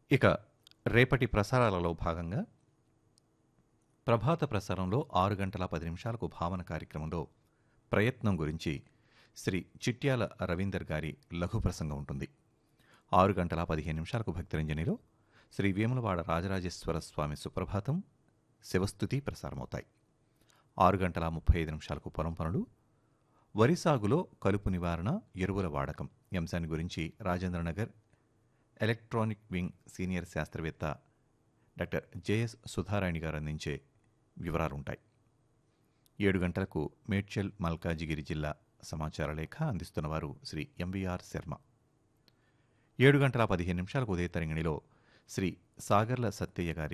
ఇక రేపటి ప్రసారాలలో భాగంగా ప్రభాత ప్రసారంలో ఆరు గంటల పది నిమిషాలకు భావన కార్యక్రమంలో ప్రయత్నం గురించి శ్రీ చిట్యాల రవీందర్ గారి లఘు ప్రసంగం ఉంటుంది ఆరు గంటల పదిహేను నిమిషాలకు భక్తిరంజనిలో శ్రీ వేములవాడ రాజరాజేశ్వర స్వామి సుప్రభాతం శివస్థుతి ప్రసారమవుతాయి ఆరు గంటల ముప్పై ఐదు నిమిషాలకు పొలం పనులు వరి సాగులో కలుపు నివారణ ఎరువుల వాడకం ఈ అంశాన్ని గురించి రాజేంద్రనగర్ ఎలక్ట్రానిక్ వింగ్ సీనియర్ శాస్త్రవేత్త డాక్టర్ జేఎస్ సుధారాణి గారు అందించే వివరాలుంటాయి ఏడు గంటలకు మేడ్చల్ మల్కాజిగిరి జిల్లా సమాచార లేఖ అందిస్తున్నవారు శ్రీ ఎంవీఆర్ శర్మ ఏడు గంటల పదిహేను నిమిషాలకు ఉదయ తరంగిణిలో శ్రీ సాగర్ల సత్తయ్య గారి